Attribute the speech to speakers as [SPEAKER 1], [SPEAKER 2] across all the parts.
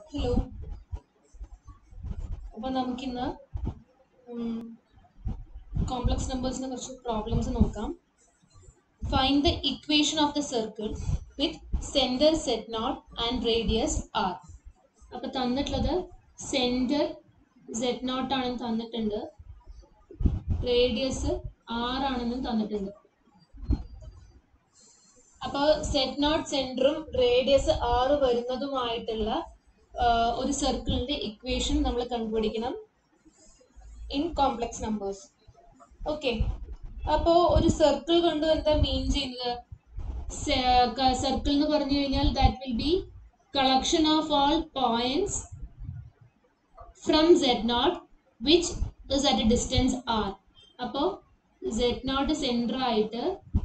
[SPEAKER 1] Hello അപ്പോൾ നമുക്കിന്ന് complex നമ്പേഴ്സിനെ കുറച്ച് പ്രോബ്ലംസ് നോക്കാം find the equation of the circle with centre z naught and radius r അപ്പോൾ തന്നിട്ടുള്ളത് സെൻറ്റർ സെറ്റ് നോട്ട് ആണെന്ന് തന്നിട്ടുണ്ട് റേഡിയസ് ആർ ആണെന്നും തന്നിട്ടുണ്ട് അപ്പോൾ സെറ്റ് നോട്ട് സെൻറ്ററും റേഡിയസ് ആറ് വരുന്നതുമായിട്ടുള്ള ആഹ് ഒരു സർക്കിളിന്റെ ഇക്വേഷൻ നമ്മൾ കണ്ടുപിടിക്കണം ഇൻ കോംപ്ലക്സ് നമ്പേഴ്സ് ഓക്കെ അപ്പോൾ ഒരു സർക്കിൾ കൊണ്ട് എന്താ മീൻ ചെയ്യുന്നത് സർക്കിൾ എന്ന് പറഞ്ഞു കഴിഞ്ഞാൽ that will be collection of all points from z naught which is at a distance r അപ്പോൾ സെഡ് നോട്ട് സെൻറ്റർ ആയിട്ട്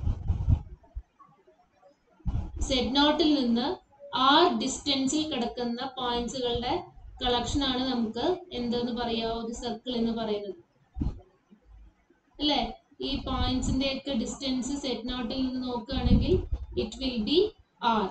[SPEAKER 1] സെഡ് നോട്ടിൽ നിന്ന് ആർ ഡിസ്റ്റൻസിൽ കിടക്കുന്ന പോയിന്റ്സുകളുടെ കളക്ഷൻ ആണ് നമുക്ക് എന്തെന്ന് പറയാ ഒരു സർക്കിൾ എന്ന് പറയുന്നത് അല്ലേ ഈ പോയിന്റ്സിന്റെ ഒക്കെ ഡിസ്റ്റൻസ് സെറ്റ് നോട്ടിൽ നിന്ന് നോക്കുകയാണെങ്കിൽ ഇറ്റ് വിൽ ബി ആർ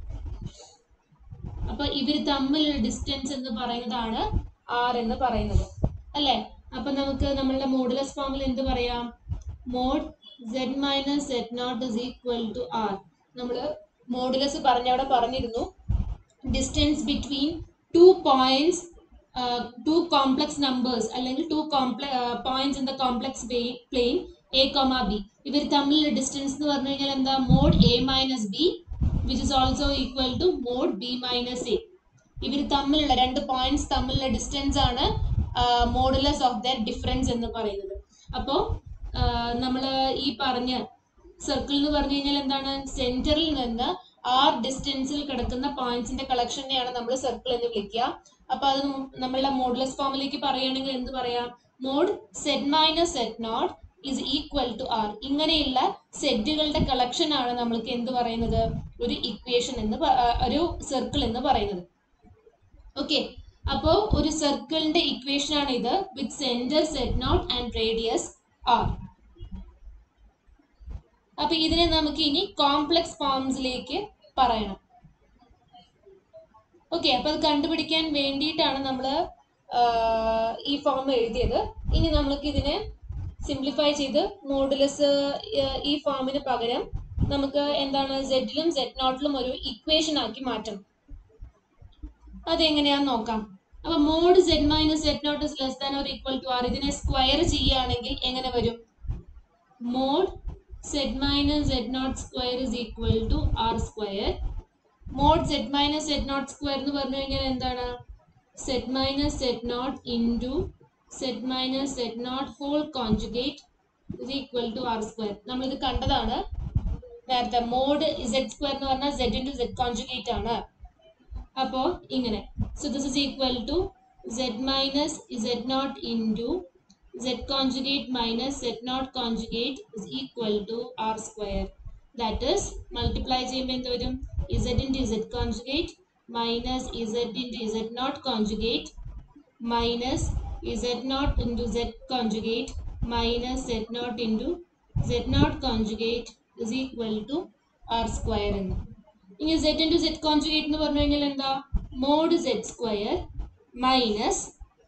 [SPEAKER 1] അപ്പൊ ഇവർ തമ്മിലുള്ള ഡിസ്റ്റൻസ് എന്ന് പറയുന്നതാണ് ആർ എന്ന് പറയുന്നത് അല്ലേ അപ്പൊ നമുക്ക് നമ്മളുടെ മോഡുലസ് ഫോമിൽ എന്ത് പറയാം mod Z minus Z naught is equal to R നമ്മള് മോഡുലസ് പറഞ്ഞവിടെ പറഞ്ഞിരുന്നു distance between two points two complex numbers അല്ലെങ്കിൽ two complex points in the complex plane A comma B ഇവർ തമ്മിലുള്ള ഡിസ്റ്റൻസ് എന്ന് പറഞ്ഞു കഴിഞ്ഞാൽ എന്താ mod A minus B which is also equal to mod B minus A ഇവർ തമ്മിലുള്ള രണ്ട് പോയിന്റ്സ് തമ്മിലുള്ള ഡിസ്റ്റൻസ് ആണ് മോഡുലസ് ഓഫ് ദർ ഡിഫറൻസ് എന്ന് പറയുന്നത് അപ്പോൾ നമ്മൾ ഈ പറഞ്ഞ സർക്കിൾ എന്ന് പറഞ്ഞു കഴിഞ്ഞാൽ എന്താണ് സെന്ററിൽ നിന്ന് ആർ ഡിസ്റ്റൻസിൽ കിടക്കുന്ന പോയിന്റ്സിന്റെ കളക്ഷനെയാണ് നമ്മൾ സർക്കിൾ എന്ന് വിളിക്കുക അപ്പൊ അത് നമ്മളുടെ മോഡുലസ് ഫോമിലേക്ക് പറയുകയാണെങ്കിൽ എന്ത് പറയാം mod Z minus Z naught is equal to R ഇങ്ങനെയുള്ള സെറ്റുകളുടെ കളക്ഷൻ ആണ് നമ്മൾക്ക് എന്ത് പറയുന്നത് ഒരു ഇക്വേഷൻ എന്ന് പ- ആ, ഒരു സർക്കിൾ എന്ന് പറയുന്നത് ഓക്കെ അപ്പോ ഒരു സർക്കിളിന്റെ ഇക്വേഷൻ ആണ് ഇത് with centre Z naught and radius R അപ്പൊ ഇതിനെ നമുക്ക് ഇനി കോംപ്ലക്സ് ഫോംസിലേക്ക് പറയണം ഓക്കെ അപ്പൊ അത് കണ്ടുപിടിക്കാൻ വേണ്ടിയിട്ടാണ് നമ്മൾ ഈ ഫോം എഴുതിയത് ഇനി നമുക്ക് ഇതിനെ സിംപ്ലിഫൈ ചെയ്ത് മോഡുലസ് ഈ ഫോമിന് പകരം നമുക്ക് എന്താണ് സെഡിലും സെഡ് നോട്ടിലും ഒരു ഇക്വേഷൻ ആക്കി മാറ്റണം അതെങ്ങനെയാന്ന് നോക്കാം അപ്പൊ mod Z minus Z naught is less than or equal to R ഇതിനെ സ്ക്വയർ ചെയ്യുകയാണെങ്കിൽ എങ്ങനെ വരും mod Z minus Z naught square is equal to R square mod Z minus Z naught square എന്ന് പറഞ്ഞു കഴിഞ്ഞാൽ എന്താണ് Z minus Z naught into Z minus Z naught whole conjugate is equal to R square നമ്മളിത് കണ്ടതാണ് നേരത്തെ mode Z square എന്ന് പറഞ്ഞാൽ Z into Z conjugate ആണ് അപ്പോൾ ഇങ്ങനെ so this is equal to Z minus Z naught into z conjugate minus z not conjugate is equal to r square. That is, multiply ചെയ്യുമ്പോൾ എന്ത് വരും z into z conjugate minus z into z not conjugate minus z not into z conjugate minus z not into z not conjugate is equal to r square എന്ന് ഇനി z into z conjugate എന്ന് പറഞ്ഞു കഴിഞ്ഞാൽ എന്താ mod z square minus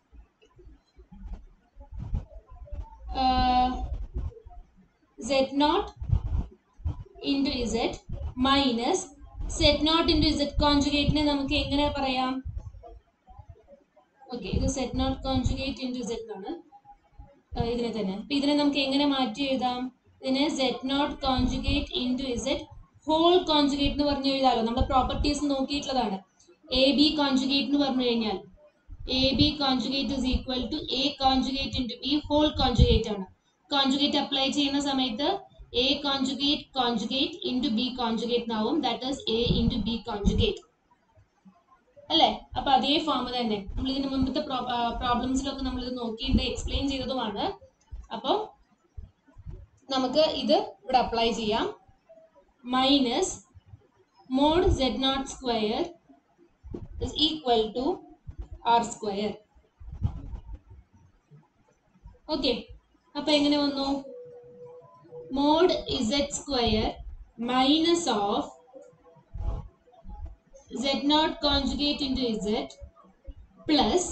[SPEAKER 1] z naught into z minus z naught into z കോൺജുഗേറ്റിനെ നമുക്ക് എങ്ങനെ പറയാം ഓക്കെ ഇത് z naught conjugate into z ആണ് ആ, ഇതിനെ തന്നെ അപ്പൊ ഇതിനെ നമുക്ക് എങ്ങനെ മാറ്റി എഴുതാം ഇതിനെ z naught conjugate into z whole conjugate എന്ന് പറഞ്ഞു എഴുതാലോ നമ്മുടെ പ്രോപ്പർട്ടീസ് നോക്കിയിട്ടുള്ളതാണ് എ ബി കോൺജുഗേറ്റ് എന്ന് പറഞ്ഞു കഴിഞ്ഞാൽ A B conjugate is equal to A conjugate into B whole conjugate ആണ് കോൺജുഗേറ്റ് അപ്ലൈ ചെയ്യുന്ന സമയത്ത് A conjugate conjugate into B conjugate എന്നാവും that is A into B conjugate അല്ലേ അപ്പൊ അതേ ഫോം തന്നെ നമ്മൾ ഇതിന് മുമ്പത്തെ പ്രോബ്ലംസിലൊക്കെ നമ്മൾ ഇത് നോക്കിയിട്ട് എക്സ്പ്ലെയിൻ ചെയ്തതുമാണ് അപ്പോൾ നമുക്ക് ഇത് ഇവിടെ അപ്ലൈ ചെയ്യാം minus mod Z naught square is equal to r square. Okay അപ്പൊ എങ്ങനെ വന്നു mod Z square minus of z naught conjugate into z plus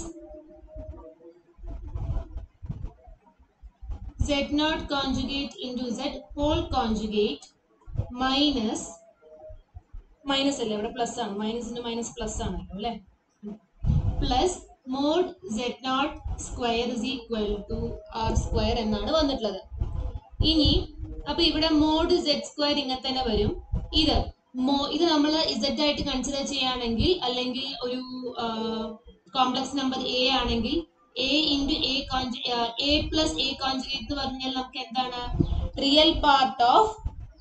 [SPEAKER 1] z naught conjugate into z whole conjugate minus minus അല്ലേ ഇവിടെ plus ആണ് മൈനസിന്റെ minus plus ആണല്ലോ അല്ലേ plus mod Z naught square is equal to R square എന്നാണ് വന്നിട്ടുള്ളത് ഇനി അപ്പൊ ഇവിടെ മോഡ് സെഡ് സ്ക്വയർ ഇങ്ങനെ തന്നെ വരും ഇത് മോ ഇത് നമ്മൾ ഇസഡ് ആയിട്ട് കൺസിഡർ ചെയ്യുകയാണെങ്കിൽ അല്ലെങ്കിൽ ഒരു കോംപ്ലക്സ് നമ്പർ എ ആണെങ്കിൽ A into A conjugate A plus A conjugate എന്ന് പറഞ്ഞാൽ നമുക്ക് എന്താണ് റിയൽ പാർട്ട് ഓഫ്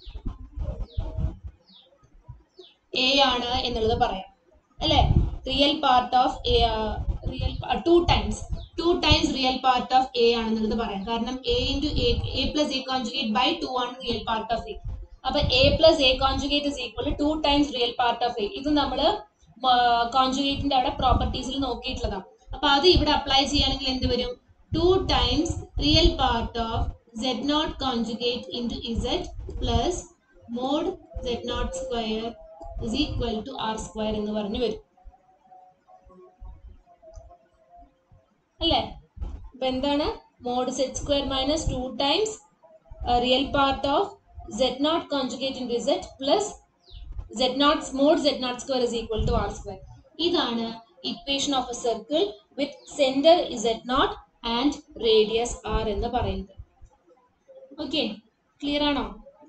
[SPEAKER 1] എ ആണ് എന്നുള്ളത് പറയാം അല്ലേ real part of A real two times two times real part of A ആണെന്നുള്ളത് പറയാം കാരണം A into A A plus A conjugate by two ആണ് റിയൽ പാർട്ട് ഓഫ് എ അപ്പൊ A plus A conjugate is equal to times real part of A ഇത് നമ്മൾ കോൺജുഗേറ്റിന്റെ അവിടെ പ്രോപ്പർട്ടീസിൽ നോക്കിയിട്ടുള്ളതാണ് അപ്പൊ അത് ഇവിടെ അപ്ലൈ ചെയ്യുകയാണെങ്കിൽ എന്ത് വരും two times real part of Z naught conjugate into Z plus mod Z naught square is equal to R square എന്ന് പറഞ്ഞു വരും അല്ലേ അപ്പൊ എന്താണ് mod Z square minus two times real part of Z naught conjugate in Z plus Z naught mod Z naught square is equal to R square ഇതാണ് equation of a circle with centre Z naught and radius R എന്ന് പറയുന്നത് okay clear ആണോ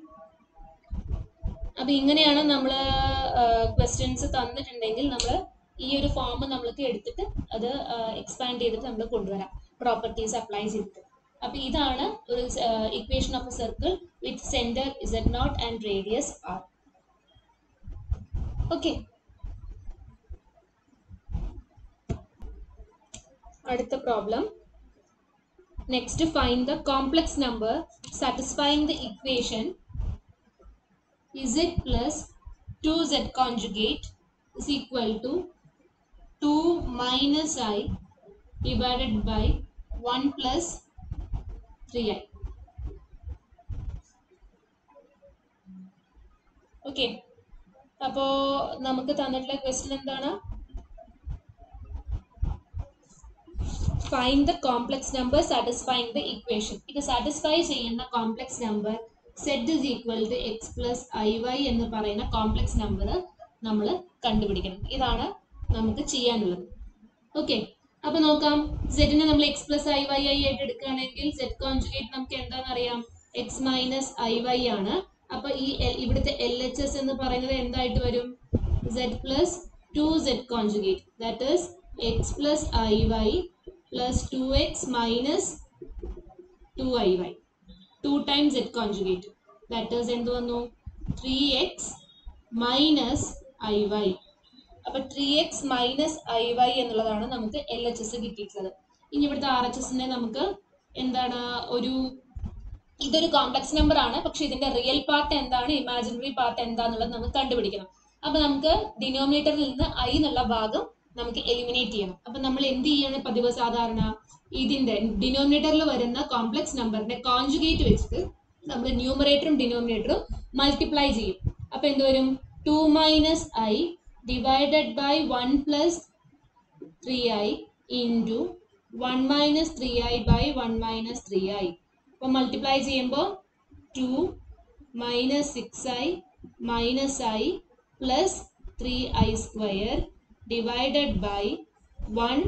[SPEAKER 1] അപ്പൊ ഇങ്ങനെയാണ് നമ്മൾ questions തന്നിട്ടുണ്ടെങ്കിൽ നമ്മൾ ഈ ഒരു ഫോം നമ്മൾക്ക് എടുത്തിട്ട് അത് എക്സ്പാൻഡ് ചെയ്തിട്ട് നമ്മൾ കൊണ്ടുവരാം പ്രോപ്പർട്ടീസ് അപ്ലൈ ചെയ്തിട്ട് അപ്പൊ ഇതാണ് ഒരു equation of a circle with centre Z naught and radius R okay അടുത്ത problem next find the complex number satisfying the equation z plus 2z conjugate is equal to 2 minus i divided by 1 plus 3i. Okay അപ്പോ നമുക്ക് തന്നിട്ടുള്ള question എന്താണ് find the complex number satisfying the equation ഇത് satisfy ചെയ്യുന്ന complex number Z is equal to X plus I Y എന്ന് പറയുന്ന complex number നമ്മൾ കണ്ടുപിടിക്കണം ഇതാണ് നമുക്ക് ചെയ്യാനുള്ളത് ഓക്കെ അപ്പൊ നോക്കാം സെഡിനെ നമ്മൾ X plus I Y I ആയിട്ട് എടുക്കുകയാണെങ്കിൽ സെഡ് കോൺജുഗേറ്റ് നമുക്ക് എന്താണെന്ന് അറിയാം എക്സ് മൈനസ് ഐ വൈ ആണ് അപ്പൊ ഈ ഇവിടുത്തെ എൽ എച്ച് എസ് എന്ന് പറയുന്നത് എന്തായിട്ട് വരും Z plus two Z conjugate that is X plus I Y plus two X minus two I Y two times Z conjugate that is എന്ത് വന്നു three X minus I Y അപ്പൊ three X minus I Y എന്നുള്ളതാണ് നമുക്ക് L H S കിട്ടിയിട്ടുള്ളത് ഇനി ഇവിടുത്തെ R H എസിനെ നമുക്ക് എന്താണ് ഒരു ഇതൊരു കോംപ്ലക്സ് നമ്പർ ആണ് പക്ഷെ ഇതിന്റെ റിയൽ പാർട്ട് എന്താണ് ഇമാജിനറി പാർട്ട് എന്താന്നുള്ളത് നമുക്ക് കണ്ടുപിടിക്കണം അപ്പൊ നമുക്ക് ഡിനോമിനേറ്ററിൽ നിന്ന് ഐ എന്നുള്ള ഭാഗം നമുക്ക് എലിമിനേറ്റ് ചെയ്യണം അപ്പൊ നമ്മൾ എന്ത് ചെയ്യാണ് പതിവ് സാധാരണ ഇതിന്റെ ഡിനോമിനേറ്ററിൽ വരുന്ന കോംപ്ലക്സ് നമ്പറിന്റെ കോൺജുഗേറ്റ് വെച്ചിട്ട് നമ്മൾ ന്യൂമറേറ്ററും ഡിനോമിനേറ്ററും മൾട്ടിപ്ലൈ ചെയ്യും അപ്പൊ എന്ത് വരും two minus I divided by one plus three I into one minus three I by one minus three I അപ്പോൾ മൾട്ടിപ്ലൈ ചെയ്യുമ്പോൾ two minus six I minus I plus three I square divided by one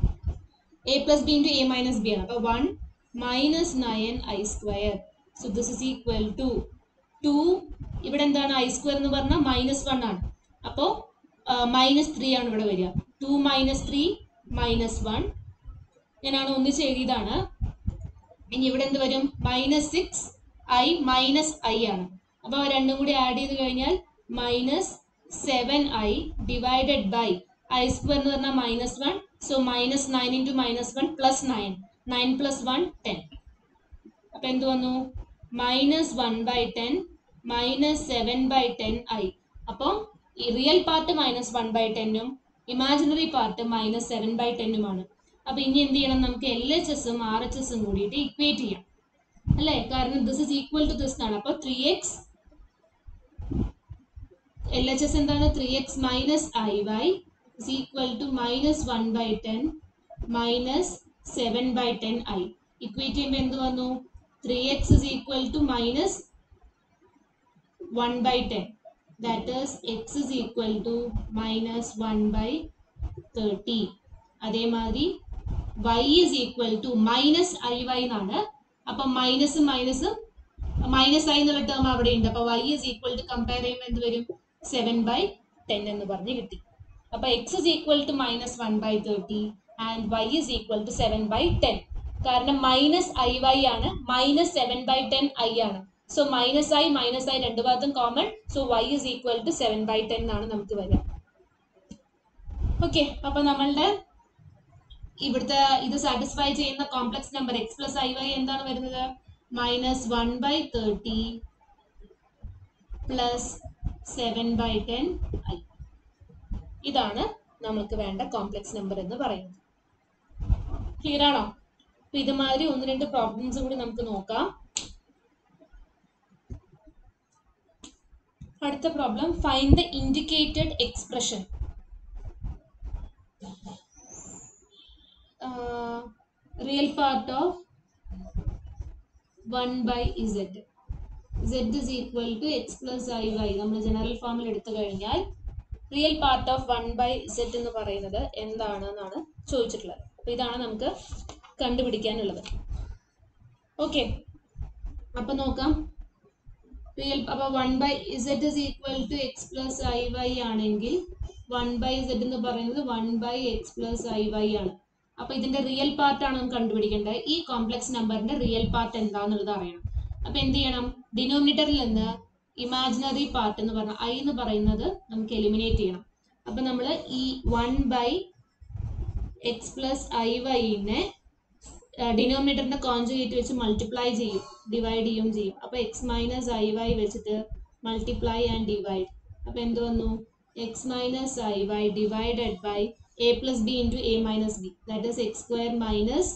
[SPEAKER 1] A plus B into A minus B ആണ് അപ്പോൾ one minus nine I square so this is equal to two two എന്താണ് I square എന്ന് പറഞ്ഞാൽ minus one ആണ് അപ്പോൾ minus three ആണ് ഇവിടെ വരിക two minus three minus one ഞാനാണ് ഒന്നിച്ച് എഴുതിയതാണ് ഇനി ഇവിടെ എന്ത് വരും minus six I minus I ആണ് അപ്പോൾ രണ്ടും കൂടി ആഡ് ചെയ്ത് കഴിഞ്ഞാൽ minus seven I divided by I square എന്ന് പറഞ്ഞാൽ minus one so minus nine into minus one plus nine nine plus one ten അപ്പം എന്ത് വന്നു minus one by ten minus seven by ten I അപ്പോൾ ഈ real part minus one by ടെന്നും imaginary part minus seven by ടെന്നുമാണ് അപ്പൊ ഇനി എന്ത് ചെയ്യണം നമുക്ക് എൽ എച്ച് എസും ആർ എച്ച് എസും കൂടിയിട്ട് ഇക്വേറ്റ് ചെയ്യാം അല്ലേ കാരണം this is equal to this ആണ് അപ്പൊ three X L H S എന്താണ് three X minus I Y is equal to minus 1 by 10 minus 7 by 10 i. Equate ചെയ്യുമ്പോൾ എന്ത് വന്നു three X is equal to minus one by ten that is X is equal to minus one by thirty അതേമാതിരി Y is equal to minus I Y എന്നാണ് അപ്പൊ minus minus minus I എന്നുള്ള term അവിടെ ഉണ്ട് അപ്പൊ Y is equal to compare ചെയ്യുമ്പോൾ എന്ത് വരും സെവൻ ബൈ ടെൻ എന്ന് പറഞ്ഞ് കിട്ടി അപ്പൊ X is equal to minus one by thirty and Y is equal to seven by ten കാരണം മൈനസ് ഐ വൈ ആണ് minus seven by ten I ആണ് so minus I minus I രണ്ടു ഭാഗത്തും common so Y is equal to seven by ten എന്നാണ് നമുക്ക് വരിക okay അപ്പൊ നമ്മളുടെ ഇവിടുത്തെ ഇത് സാറ്റിസ്ഫൈ ചെയ്യുന്ന complex number X plus I Y എന്താണ് വരുന്നത് minus one by thirty plus seven by ten I ഇതാണ് നമുക്ക് വേണ്ട കോംപ്ലക്സ് നമ്പർ എന്ന് പറയുന്നത് ക്ലിയർ ആണോ അപ്പൊ ഇതുമാതിരി ഒന്ന് രണ്ട് പ്രോബ്ലംസ് കൂടി നമുക്ക് നോക്കാം അടുത്ത problem find the indicated expression real part of one by Z z is equal to x plus i y നമ്മൾ ജനറൽ ഫോമിൽ എടുത്തു കഴിഞ്ഞാൽ real part of one by z എന്ന് പറയുന്നത് എന്താണ് എന്നാണ് ചോദിച്ചിട്ടുള്ളത് അപ്പൊ ഇതാണ് നമുക്ക് കണ്ടുപിടിക്കാനുള്ളത് ഓക്കെ അപ്പൊ നോക്കാം റിയൽ അപ്പൊ one by z is equal to x plus i y ആണെങ്കിൽ വൺ ബൈ z എന്ന് പറയുന്നത് one by X plus I Y ആണ് അപ്പൊ ഇതിന്റെ റിയൽ പാർട്ട് ആണ് നമുക്ക് കണ്ടുപിടിക്കേണ്ടത് ഈ കോംപ്ലക്സ് നമ്പറിന്റെ റിയൽ പാർട്ട് എന്താന്നുള്ളത് അറിയണം അപ്പൊ എന്ത് ചെയ്യണം ഡിനോമിനേറ്ററിൽ നിന്ന് ഇമാജിനറി പാർട്ട് എന്ന് പറഞ്ഞ ഐ എന്ന് പറയുന്നത് നമുക്ക് എലിമിനേറ്റ് ചെയ്യണം അപ്പൊ നമ്മൾ ഈ one by X plus I വൈനെ ഡിനോമിനേറ്ററിന്റെ കോൺജുഗേറ്റ് വെച്ച് മൾട്ടിപ്ലൈ ചെയ്യും ഡിവൈഡ് ചെയ്യും ചെയ്യും അപ്പൊ എക്സ് മൈനസ് ഐ വൈ വെച്ചിട്ട് മൾട്ടിപ്ലൈ ആൻഡ് ഡിവൈഡ് അപ്പൊ എന്ത് വന്നു X minus I Y divided by A plus B into A minus B that is X square minus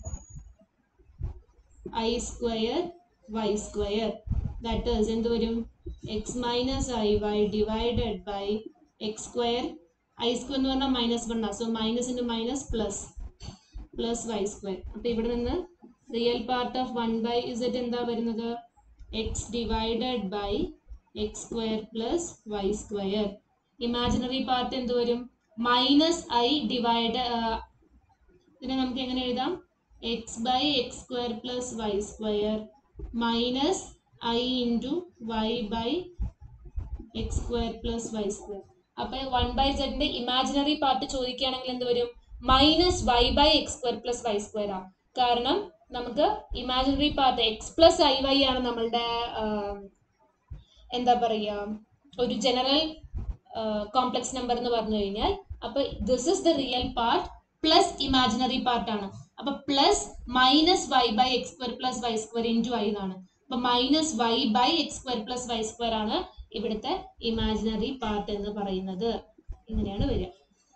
[SPEAKER 1] I square Y square that is എന്ത് വരും X minus I Y divided by X square I square എന്ന് പറഞ്ഞാൽ minus one so minus into minus plus plus Y square അപ്പോൾ ഇവിടെ നിന്ന് real part of one by Z എന്താ വരുന്നത് X divided by X square plus Y square imaginary part എന്ത് വരും minus I divide ഇതിനെ നമുക്ക് എങ്ങനെ എഴുതാം X by X square plus Y square minus I into Y by X square plus Y square അപ്പൊ one by സെഡിന്റെ imaginary part ചോദിക്കുകയാണെങ്കിൽ എന്ത് വരും minus Y by X square plus Y square ആണ് കാരണം നമുക്ക് imaginary part X plus I Y ആണ് നമ്മളുടെ എന്താ പറയുക ഒരു ജനറൽ കോംപ്ലക്സ് നമ്പർ എന്ന് പറഞ്ഞു കഴിഞ്ഞാൽ അപ്പൊ this is the real part plus imaginary part ആണ് അപ്പൊ plus minus Y by X square plus Y square into I എന്നാണ് അപ്പൊ minus Y by X square plus Y square ആണ് ഇവിടുത്തെ ഇമാജിനറി പാർട്ട് എന്ന് പറയുന്നത് ഇങ്ങനെയാണ് വരിക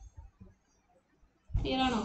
[SPEAKER 1] ക്ലിയർ ആണോ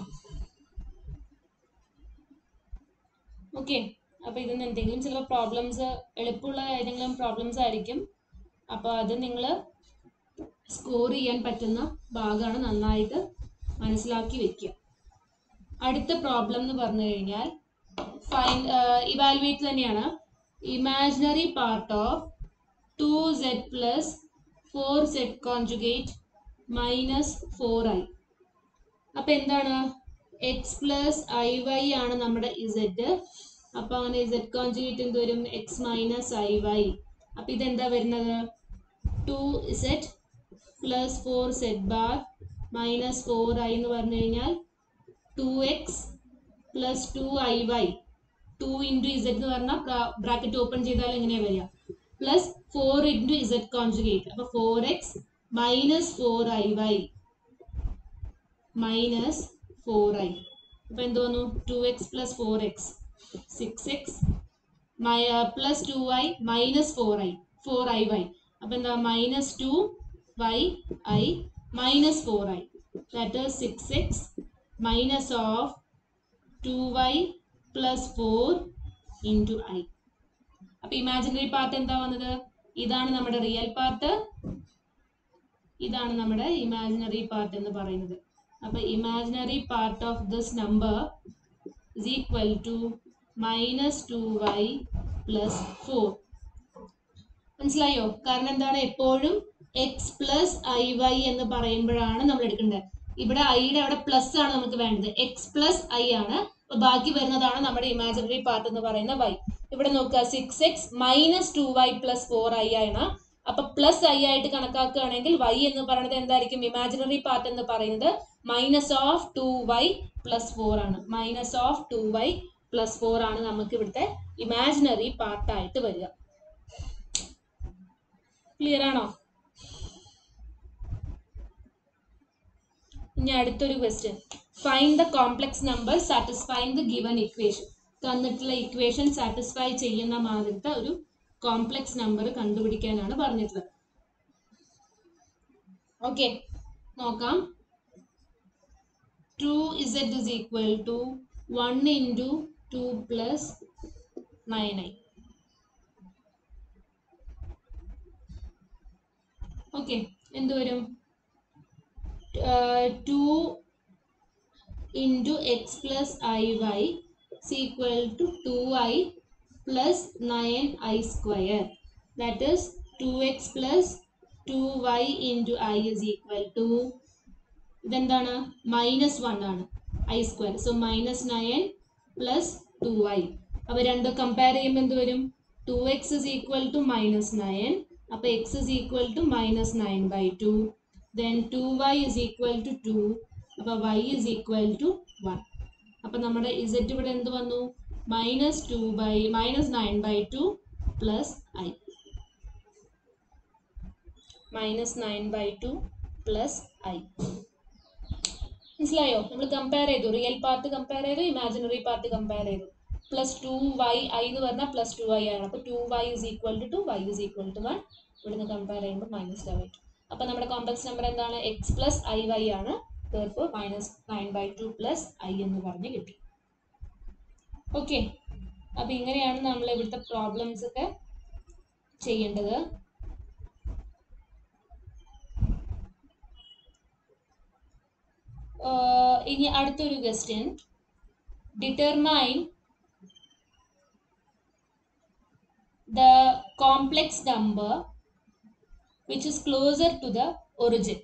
[SPEAKER 1] ഓക്കെ അപ്പൊ ഇതിന് എന്തെങ്കിലും ചിലപ്പോൾ പ്രോബ്ലംസ് എളുപ്പമുള്ള ഏതെങ്കിലും പ്രോബ്ലംസ് ആയിരിക്കും അപ്പൊ അത് നിങ്ങൾ സ്കോർ ചെയ്യാൻ പറ്റുന്ന ഭാഗമാണ് നന്നായിട്ട് മനസ്സിലാക്കി വെക്കുക അടുത്ത പ്രോബ്ലം എന്ന് പറഞ്ഞു കഴിഞ്ഞാൽ ഫൈൻ ഇവാലുവേറ്റ് തന്നെയാണ് imaginary part of two Z plus four Z conjugate minus four I അപ്പൊ എന്താണ് എക്സ് പ്ലസ് ഐ വൈ ആണ് നമ്മുടെ ഇസെഡ് അപ്പൊ അങ്ങനെ ഇസെഡ് കോൺജുഗേറ്റ് എന്ത് വരും എക്സ് മൈനസ് ഐ വൈ അപ്പൊ ഇതെന്താ വരുന്നത് two z plus four z bar minus four i എന്ന് പറഞ്ഞു കഴിഞ്ഞാൽ two X plus two I Y two into z എന്ന് പറഞ്ഞാൽ ബ്രാക്കറ്റ് ഓപ്പൺ ചെയ്താൽ എങ്ങനെയാ വരിക plus four into z conjugate അപ്പൊ four x minus four i y minus four I അപ്പൊ എന്ത് വന്നു two X plus four x six x plus two i minus four i four i Y അപ്പൊ എന്താ minus two y i minus four i that is six x minus of two y plus four into i അപ്പൊ imaginary part എന്താ വന്നത് ഇതാണ് നമ്മുടെ real part ഇതാണ് നമ്മുടെ imaginary part എന്ന് പറയുന്നത് അപ്പൊ imaginary part of this number is equal to minus 2y plus 4 മനസ്സിലായോ കാരണം എന്താണ് എപ്പോഴും എക്സ് പ്ലസ് ഐ വൈ എന്ന് പറയുമ്പോഴാണ് നമ്മൾ എടുക്കേണ്ടത് ഇവിടെ ഐയുടെ അവിടെ പ്ലസ് ആണ് നമുക്ക് വേണ്ടത് എക്സ് പ്ലസ് ഐ ആണ് അപ്പൊ ബാക്കി വരുന്നതാണ് നമ്മുടെ ഇമാജിനറി പാർട്ട് എന്ന് പറയുന്ന വൈ ഇവിടെ നോക്കുക six x minus two y plus four i ആണ് അപ്പൊ പ്ലസ് ഐ ആയിട്ട് കണക്കാക്കുകയാണെങ്കിൽ വൈ എന്ന് പറയുന്നത് എന്തായിരിക്കും ഇമാജിനറി പാർട്ട് എന്ന് പറയുന്നത് minus of two y plus four ആണ് minus of two y plus four ആണ് നമുക്ക് ഇവിടുത്തെ ഇമാജിനറി പാർട്ടായിട്ട് വരിക ക്ലിയർ ആണോ ഇനി അടുത്തൊരു question find the complex number satisfying the given equation തന്നിട്ടുള്ള ഇക്വേഷൻ സാറ്റിസ്ഫൈ ചെയ്യുന്ന മാതിരത്തെ ഒരു കോംപ്ലക്സ് നമ്പർ കണ്ടുപിടിക്കാനാണ് പറഞ്ഞിട്ടുള്ളത് ഓക്കെ നോക്കാം two z is equal to one into two plus nine i okay എന്ത് വരും two into x plus I y equal to two i plus nine I square that is two X plus two y into i is equal to ഇതെന്താണ് minus one ആണ് I square so minus nine plus two i അപ്പോൾ രണ്ടും compare ചെയ്യുമ്പോൾ എന്ത് വരും two x is equal to minus nine അപ്പോൾ x is equal to minus nine by two then two y is equal to two അപ്പോൾ y is equal to one അപ്പോൾ നമ്മുടെ z ഇവിടെ എന്ത് വന്നു minus two by minus nine by two plus i minus nine by two plus i മനസ്സിലായോ നമ്മൾ compare ചെയ്തു real part compare ചെയ്തു ഇമാജിനറി പാർട്ട് കമ്പയർ ചെയ്തു പ്ലസ് ടു വൈ ഐ എന്ന് പറഞ്ഞാൽ പ്ലസ് ടു വൈ ആണ് അപ്പോൾ two y is equal to two y is equal to one ഇവിടുന്ന് കമ്പയർ ചെയ്യുമ്പോൾ മൈനസ് ലെവൻ ടു അപ്പോൾ നമ്മുടെ കോംപ്ലക്സ് നമ്പർ എന്താണ് എക്സ് പ്ലസ് ഐ വൈ ആണ് therefore minus nine by two plus i എന്ന് പറഞ്ഞ് കിട്ടി ഓക്കെ അപ്പോൾ ഇങ്ങനെയാണ് നമ്മൾ ഇവിടുത്തെ പ്രോബ്ലംസ് ഒക്കെ ചെയ്യേണ്ടത് ആഹ് ഇനി അടുത്തൊരു question determine the complex number which is closer to the origin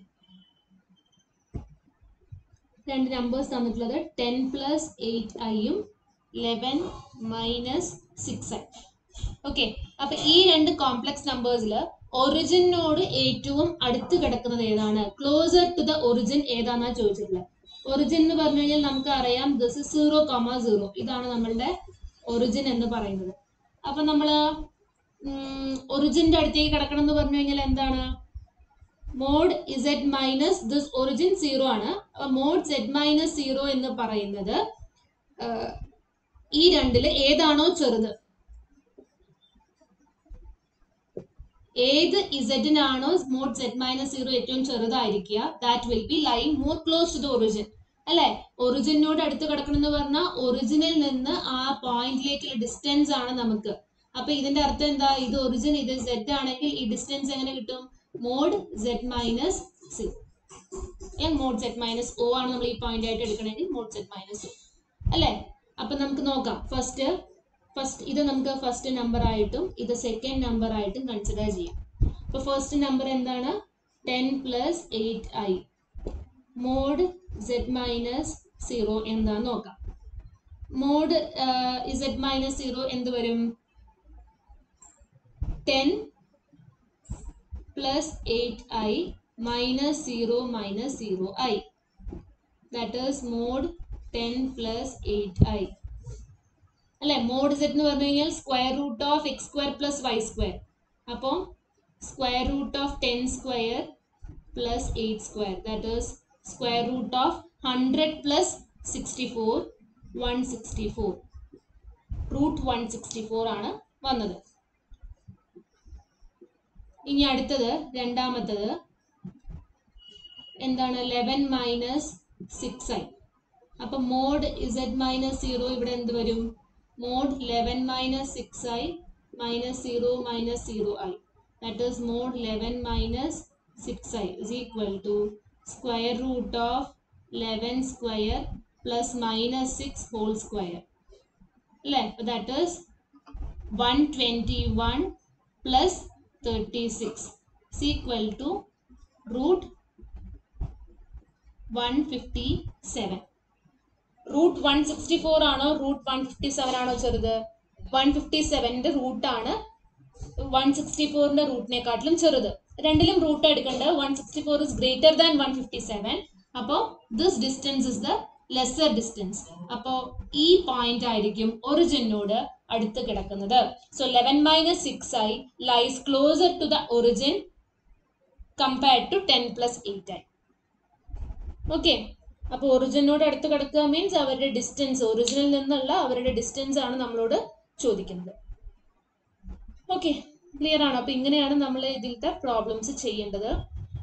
[SPEAKER 1] രണ്ട് നമ്പേഴ്സ് തന്നിട്ടുള്ളത് ടെൻ പ്ലസ് എയ്റ്റ് ഐയും eleven minus six i okay അപ്പൊ ഈ രണ്ട് കോംപ്ലക്സ് നമ്പേഴ്സിൽ ഒറിജിനോട് ഏറ്റവും അടുത്ത് കിടക്കുന്നത് ഏതാണ് ക്ലോസർ ടു ദ ഒറിജിൻ ഏതാണെന്നാ ചോദിച്ചിട്ടുള്ളത് ഒറിജിൻ എന്ന് പറഞ്ഞു കഴിഞ്ഞാൽ നമുക്ക് അറിയാം this is zero comma zero ഇതാണ് നമ്മളുടെ ഒറിജിൻ എന്ന് പറയുന്നത് അപ്പൊ നമ്മള് ഒറിജിന്റെ അടുത്തേക്ക് കിടക്കണം എന്ന് പറഞ്ഞു കഴിഞ്ഞാൽ എന്താണ് mod z minus this origin zero ആണ് അപ്പൊ മോഡ് സെഡ് മൈനസ് സീറോ എന്ന് പറയുന്നത് ആഹ്, ഈ രണ്ടില് ഏതാണോ ചെറുത് ഏത് ഇസഡിനാണോ മോഡ് സെഡ് മൈനസ് സീറോ ഏറ്റവും ചെറുതായിരിക്കുക that will be lying more close to the origin അല്ലെ ഒറിജിനോട് അടുത്ത് കിടക്കണം എന്ന് പറഞ്ഞാൽ ഒറിജിനിൽ നിന്ന് ആ പോയിന്റിലേക്കുള്ള ഡിസ്റ്റൻസ് ആണ് നമുക്ക് അപ്പൊ ഇതിന്റെ അർത്ഥം എന്താ ഇത് ഒറിജിൻ ഇത് സെഡ് ആണെങ്കിൽ ഈ ഡിസ്റ്റൻസ് എങ്ങനെ കിട്ടും mod Z minus c mod Z minus o ആണ് നമ്മൾ ഈ പോയിന്റ് ആയിട്ട് എടുക്കണമെങ്കിൽ മോഡ് സെഡ് മൈനസ് ഒ അല്ലേ അപ്പൊ നമുക്ക് നോക്കാം ഫസ്റ്റ് ഫസ്റ്റ് ഇത് നമുക്ക് ഫസ്റ്റ് നമ്പർ ആയിട്ടും ഇത് സെക്കൻഡ് നമ്പർ ആയിട്ടും കൺസിഡർ ചെയ്യാം അപ്പൊ ഫസ്റ്റ് നമ്പർ എന്താണ് ten plus eight i mod Z minus zero എന്താന്ന് നോക്കാം മോഡ് ഇസെഡ് മൈനസ് സീറോ എന്ത് വരും ten plus eight i minus zero minus zero i that is mod ten plus eight i അല്ലെ mod z എന്ന് പറഞ്ഞു കഴിഞ്ഞാൽ square root of x square plus Y square അപ്പോൾ square root of ten square plus eight square that is square root of hundred plus sixty four one sixty four root one sixty four ആണ് വന്നത് ഇനി അടുത്തത് രണ്ടാമത്തത് എന്താണ് eleven minus six i അപ്പൊ mod z minus zero ഇവിടെ എന്ത് വരും mod eleven minus six I minus zero minus zero i that is mod eleven minus six i is equal to square root of eleven square plus minus six whole square അല്ലേ അപ്പോൾ that is one twenty one plus thirty six is equal to root 157 root one sixty four ആണോ root one fifty seven ആണോ ചെറുത് one fifty സെവൻ്റെ റൂട്ടാണ് one sixty ഫോറിന്റെ റൂട്ടിനെക്കാട്ടിലും ചെറുത് രണ്ടിലും root എടുക്കേണ്ടത് one sixty four is greater than one fifty seven അപ്പോൾ this distance is the lesser distance അപ്പോൾ ഈ പോയിന്റ് ആയിരിക്കും ഒറിജിനോട് അടുത്ത് കിടക്കുന്നത് so eleven minus six i lies closer to the origin compared to ten plus eight i okay അപ്പോൾ ഒറിജിനോട് അടുത്ത് കിടക്കുക മീൻസ് അവരുടെ ഡിസ്റ്റൻസ് ഒറിജിനിൽ നിന്നുള്ള അവരുടെ ഡിസ്റ്റൻസ് ആണ് നമ്മളോട് ചോദിക്കുന്നത് ഓക്കെ ക്ലിയർ ആണ് അപ്പൊ ഇങ്ങനെയാണ് നമ്മൾ ഇതിലത്തെ പ്രോബ്ലംസ് ചെയ്യേണ്ടത്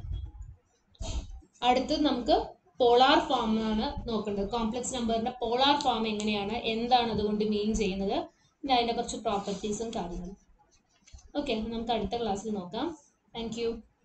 [SPEAKER 1] അടുത്ത് നമുക്ക് പോളാർ ഫോം ആണ് നോക്കേണ്ടത് കോംപ്ലക്സ് നമ്പറിന്റെ പോളാർ ഫോം എങ്ങനെയാണ് എന്താണ് അതുകൊണ്ട് മീൻ ചെയ്യുന്നത് പിന്നെ അതിന്റെ കുറച്ച് പ്രോപ്പർട്ടീസും കാര്യങ്ങളും ഓക്കെ നമുക്ക് അടുത്ത ക്ലാസ്സിൽ നോക്കാം താങ്ക് യു